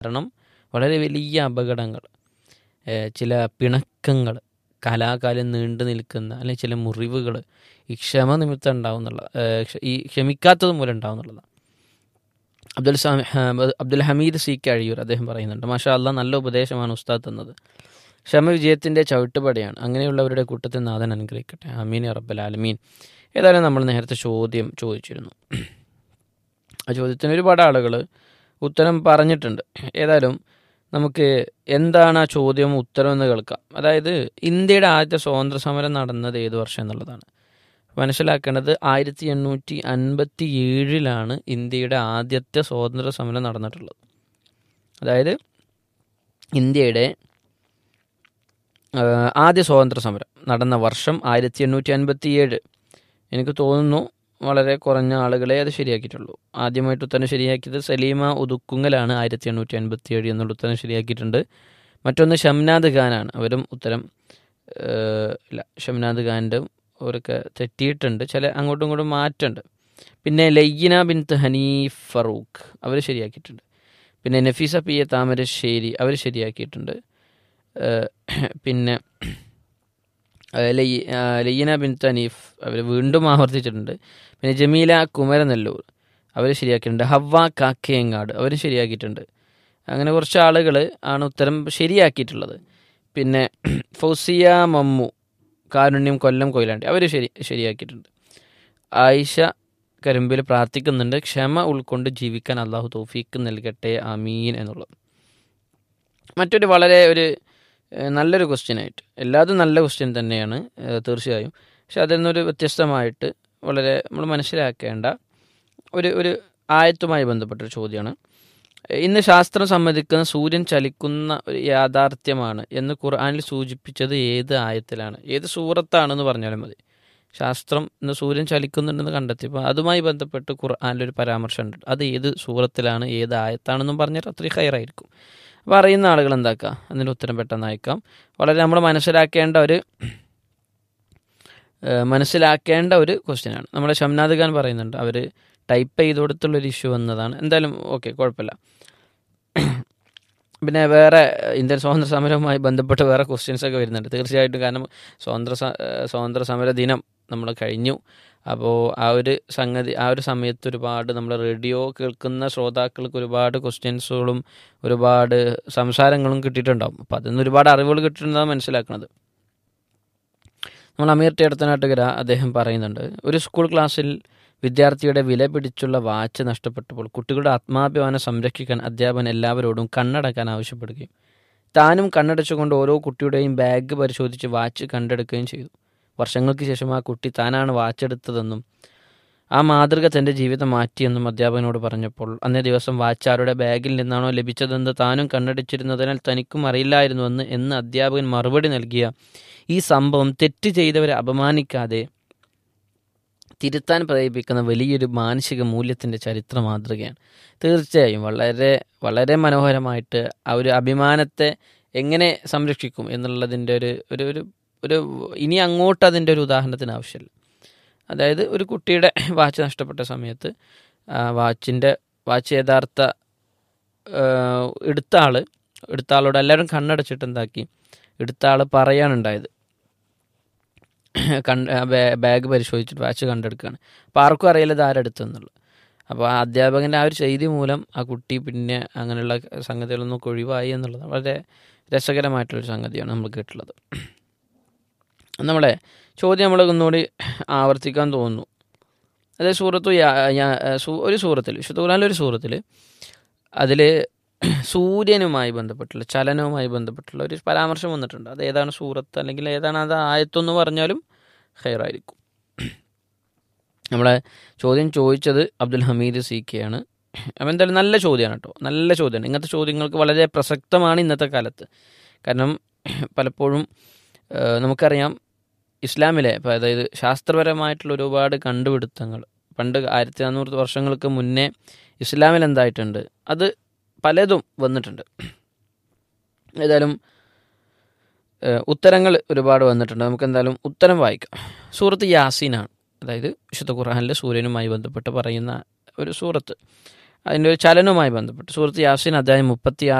കാരണം വളരെ വലിയ അപകടങ്ങൾ ഏഹ് ചില പിണക്കങ്ങൾ കാലാകാലം നീണ്ടു നിൽക്കുന്ന അല്ലെങ്കിൽ ചില മുറിവുകൾ ഈ ക്ഷമ നിമിത്തം ഉണ്ടാവുന്നുള്ള ഏഹ് ക്ഷ- ഈ ക്ഷമിക്കാത്തത് മൂലം ഉണ്ടാവുന്നുള്ളതാണ് അബ്ദുൽ സാ ഹ- അബ്ദുൽ ഹമീദ് സി കഴിയൂർ അദ്ദേഹം പറയുന്നുണ്ട് മാഷാ അള്ളാഹ് നല്ല ഉപദേശമാണ് ഉസ്താദ് തന്നത് ക്ഷമ വിജയത്തിൻ്റെ ചവിട്ടുപടിയാണ് അങ്ങനെയുള്ളവരുടെ കൂട്ടത്തിൽ നാഥൻ അനുഗ്രഹിക്കട്ടെ അമീൻ റബ്ബൽ ആലമീൻ ഏതായാലും നമ്മൾ നേരത്തെ ചോദ്യം ചോദിച്ചിരുന്നു ആ ചോദ്യത്തിന് ഒരുപാട് ആളുകൾ ഉത്തരം പറഞ്ഞിട്ടുണ്ട് ഏതായാലും നമുക്ക് എന്താണ് ആ ചോദ്യം ഉത്തരം എന്ന് കേൾക്കാം അതായത് ഇന്ത്യയുടെ ആദ്യത്തെ സ്വാതന്ത്ര്യ സമരം നടന്നത് ഏത് വർഷം എന്നുള്ളതാണ് മനസ്സിലാക്കേണ്ടത് ആയിരത്തി എണ്ണൂറ്റി അൻപത്തി ഏഴിലാണ് ഇന്ത്യയുടെ ആദ്യത്തെ സ്വാതന്ത്ര്യ സമരം നടന്നിട്ടുള്ളത് അതായത് ഇന്ത്യയുടെ ആ, ആദ്യ സ്വാതന്ത്ര്യ സമരം നടന്ന വർഷം ആയിരത്തി എണ്ണൂറ്റി അൻപത്തി ഏഴ് എനിക്ക് തോന്നുന്നു വളരെ കുറഞ്ഞ ആളുകളെ അത് ശരിയാക്കിയിട്ടുള്ളൂ ആദ്യമായിട്ട് ഉത്തരം ശരിയാക്കിയത് സലീമ ഉദുക്കുങ്ങലാണ് ആയിരത്തി എണ്ണൂറ്റി അൻപത്തി ഏഴ് എന്നുള്ള ഉത്തരം ശരിയാക്കിയിട്ടുണ്ട് മറ്റൊന്ന് ഷംനാദ് ഖാനാണ് അവരും ഉത്തരം ഏഹ്, ഇല്ല ഷംനാദ് ഖാൻ്റെ അവരൊക്കെ തെറ്റിയിട്ടുണ്ട് ചില അങ്ങോട്ടും ഇങ്ങോട്ടും മാറ്റമുണ്ട് പിന്നെ ലയ്യന ബിൻ ഹനീഫ് ഫറൂഖ് അവർ ശരിയാക്കിയിട്ടുണ്ട് പിന്നെ നഫീസ പി എ താമരശ്ശേരി അവർ ശരിയാക്കിയിട്ടുണ്ട് ഏഹ്, പിന്നെ ഏഹ്, ലയ്യ- ആ, ലയ്യന ബിൻ തനീഫ് അവർ വീണ്ടും ആവർത്തിച്ചിട്ടുണ്ട് പിന്നെ ജമീല കുമരനെല്ലൂർ അവർ ശരിയാക്കിയിട്ടുണ്ട് ഹവ്വ കാക്കയങ്ങാട് അവർ ശരിയാക്കിയിട്ടുണ്ട് അങ്ങനെ കുറച്ച് ആളുകൾ ആണ് ഉത്തരം ശരിയാക്കിയിട്ടുള്ളത് പിന്നെ ഫൗസിയ മമ്മു കാരുണ്യം കൊല്ലം കൊയിലാണ്ടി അവർ ശരി ശരിയാക്കിയിട്ടുണ്ട് ആയിഷ കരിമ്പിൽ പ്രാർത്ഥിക്കുന്നുണ്ട് ക്ഷമ ഉൾക്കൊണ്ട് ജീവിക്കാൻ അള്ളാഹു തൗഫീക്ക് നൽകട്ടെ അമീൻ എന്നുള്ളത് മറ്റൊരു വളരെ ഒരു ഏഹ്, നല്ലൊരു ക്വസ്റ്റ്യൻ ആയിട്ട് എല്ലാതും നല്ല ക്വസ്റ്റ്യൻ തന്നെയാണ് ഏഹ്, തീർച്ചയായും പക്ഷെ അതിൽ നിന്നൊരു വ്യത്യസ്തമായിട്ട് വളരെ നമ്മൾ മനസ്സിലാക്കേണ്ട ഒരു ഒരു ആയത്തുമായി ബന്ധപ്പെട്ടൊരു ചോദ്യമാണ് ഇന്ന് ശാസ്ത്രം സമ്മതിക്കുന്ന സൂര്യൻ ചലിക്കുന്ന ഒരു യാഥാർത്ഥ്യമാണ് എന്ന് ഖുർആനിൽ സൂചിപ്പിച്ചത് ഏത് ആയത്തിലാണ് ഏത് സൂറത്താണെന്ന് പറഞ്ഞാലും മതി ശാസ്ത്രം ഇന്ന് സൂര്യൻ ചലിക്കുന്നുണ്ടെന്ന് കണ്ടെത്തിയപ്പോൾ അതുമായി ബന്ധപ്പെട്ട് ഖുർആനിലൊരു പരാമർശമുണ്ട് അത് ഏത് സൂറത്തിലാണ് ഏത് ആയത്താണെന്നും പറഞ്ഞാൽ അത്രയും ഹയറായിരിക്കും അപ്പോൾ അറിയുന്ന ആളുകൾ എന്താക്കുക അതിൻ്റെ ഉത്തരം പെട്ടെന്ന് അയക്കാം വളരെ നമ്മൾ മനസ്സിലാക്കേണ്ട ഒരു ഏഹ് മനസ്സിലാക്കേണ്ട ഒരു ക്വസ്റ്റ്യനാണ് നമ്മുടെ ഷംനാദ് ഖാൻ പറയുന്നുണ്ട് അവർ ടൈപ്പ് ചെയ്ത് കൊടുത്തുള്ളൊരു ഇഷ്യൂ വന്നതാണ് എന്തായാലും ഓക്കെ കുഴപ്പമില്ല പിന്നെ വേറെ ഇന്ത്യൻ സ്വാതന്ത്ര്യ സമരവുമായി ബന്ധപ്പെട്ട് വേറെ ക്വസ്റ്റ്യൻസ് ഒക്കെ വരുന്നുണ്ട് തീർച്ചയായിട്ടും കാരണം സ്വാതന്ത്ര്യ സ- ഏഹ് സ്വാതന്ത്ര്യ സമര ദിനം നമ്മൾ കഴിഞ്ഞു അപ്പോൾ ആ ഒരു സംഗതി ആ ഒരു സമയത്ത് ഒരുപാട് നമ്മൾ റേഡിയോ കേൾക്കുന്ന ശ്രോതാക്കൾക്ക് ഒരുപാട് ക്വസ്റ്റ്യൻസുകളും ഒരുപാട് സംസാരങ്ങളും കിട്ടിയിട്ടുണ്ടാവും അപ്പോൾ അതിൽ നിന്ന് ഒരുപാട് അറിവുകൾ കിട്ടിയിട്ടുണ്ടെന്നാണ് മനസ്സിലാക്കുന്നത് നമ്മൾ അമീർ ടി അടുത്തനാട്ടുകര അദ്ദേഹം പറയുന്നുണ്ട് ഒരു സ്കൂൾ ക്ലാസ്സിൽ വിദ്യാർത്ഥിയുടെ വില പിടിച്ചുള്ള വാച്ച് നഷ്ടപ്പെട്ടപ്പോൾ കുട്ടികളുടെ ആത്മാഭിമാനം സംരക്ഷിക്കാൻ അധ്യാപകൻ എല്ലാവരോടും കണ്ണടക്കാൻ ആവശ്യപ്പെടുകയും താനും കണ്ണടച്ചുകൊണ്ട് ഓരോ കുട്ടിയുടെയും ബാഗ് പരിശോധിച്ച് വാച്ച് കണ്ടെടുക്കുകയും ചെയ്തു വർഷങ്ങൾക്ക് ശേഷം ആ കുട്ടി താനാണ് വാച്ച് എടുത്തതെന്നും ആ മാതൃക തൻ്റെ ജീവിതം മാറ്റിയെന്നും അധ്യാപകനോട് പറഞ്ഞപ്പോൾ അന്നേ ദിവസം വാച്ച് ആരുടെ ബാഗിൽ നിന്നാണോ ലഭിച്ചതെന്ന് താനും കണ്ണടിച്ചിരുന്നതിനാൽ തനിക്കും അറിയില്ലായിരുന്നുവെന്ന് എന്ന് അധ്യാപകൻ മറുപടി നൽകിയ ഈ സംഭവം തെറ്റ് ചെയ്തവരെ അപമാനിക്കാതെ തിരുത്താൻ പ്രേരിപ്പിക്കുന്ന വലിയൊരു മാനസിക മൂല്യത്തിൻ്റെ ചരിത്ര മാതൃകയാണ് തീർച്ചയായും വളരെ വളരെ മനോഹരമായിട്ട് ആ ഒരു അഭിമാനത്തെ എങ്ങനെ സംരക്ഷിക്കും എന്നുള്ളതിൻ്റെ ഒരു ഒരു ഒരു ഒരു ഇനി അങ്ങോട്ട് അതിൻ്റെ ഒരു ഉദാഹരണത്തിന് ആവശ്യമില്ല അതായത് ഒരു കുട്ടിയുടെ വാച്ച് നഷ്ടപ്പെട്ട സമയത്ത് ആ വാച്ചിൻ്റെ വാച്ച് യഥാർത്ഥ ആ, എടുത്ത ആൾ എടുത്ത ആളോട് എല്ലാവരും കണ്ണടച്ചിട്ട് എന്താക്കി എടുത്ത ആൾ പറയാനുണ്ടായത് കണ്ട് ബാഗ് പരിശോധിച്ചിട്ട് വാച്ച് കണ്ടെടുക്കുകയാണ് അപ്പോൾ ആർക്കും അറിയില്ല ഇത് ആരെടുത്തെന്നുള്ളത് അപ്പോൾ ആ അധ്യാപകൻ്റെ ആ ഒരു ചെയ്തി മൂലം ആ കുട്ടി പിന്നെ അങ്ങനെയുള്ള സംഗതികളൊന്നും ഒഴിവായി എന്നുള്ളത് വളരെ രസകരമായിട്ടുള്ളൊരു സംഗതിയാണ് നമ്മൾ കേട്ടിട്ടുള്ളത് നമ്മളെ ചോദ്യം നമ്മൾ ഒന്നുകൂടി ആവർത്തിക്കാൻ തോന്നുന്നു അതായത് സൂറത്തു യാ- യാ- സൂ- ഒരു സൂറത്തിൽ വിശുദ്ധ ഖുർആനിലെ ഒരു സൂറത്തിൽ അതിൽ സൂര്യനുമായി ബന്ധപ്പെട്ടുള്ള ചലനവുമായി ബന്ധപ്പെട്ടുള്ള ഒരു പരാമർശം വന്നിട്ടുണ്ട് അത് ഏതാണ് സൂറത്ത് അല്ലെങ്കിൽ ഏതാണ് അത് ആയത്തെന്ന് പറഞ്ഞാലും ഹെയറായിരിക്കും നമ്മളെ ചോദ്യം ചോദിച്ചത് അബ്ദുൽ ഹമീദ് സി കെ ആണ് അപ്പം എന്തായാലും നല്ല ചോദ്യമാണ് കേട്ടോ നല്ല ചോദ്യമാണ് ഇങ്ങനത്തെ ചോദ്യങ്ങൾക്ക് വളരെ പ്രസക്തമാണ് ഇന്നത്തെ കാലത്ത് കാരണം പലപ്പോഴും ഏഹ്, നമുക്കറിയാം ഇസ്ലാമിലെ ഇപ്പം അതായത് ശാസ്ത്രപരമായിട്ടുള്ള ഒരുപാട് കണ്ടുപിടുത്തങ്ങൾ പണ്ട് ആയിരത്തി നാനൂറ് വർഷങ്ങൾക്ക് മുന്നേ ഇസ്ലാമിൽ എന്തായിട്ടുണ്ട് അത് പലതും വന്നിട്ടുണ്ട് ഏതായാലും ഏഹ്, ഉത്തരങ്ങൾ ഒരുപാട് വന്നിട്ടുണ്ട് നമുക്ക് എന്തായാലും ഉത്തരം വായിക്കാം സൂറത്ത് യാസീനാണ് അതായത് വിശുദ്ധ ഖുർആനിലെ സൂര്യനുമായി ബന്ധപ്പെട്ട് പറയുന്ന ഒരു സൂറത്ത് അതിൻ്റെ ഒരു ചലനവുമായി ബന്ധപ്പെട്ട് സൂറത്ത് യാസിൻ അധ്യായം മുപ്പത്തി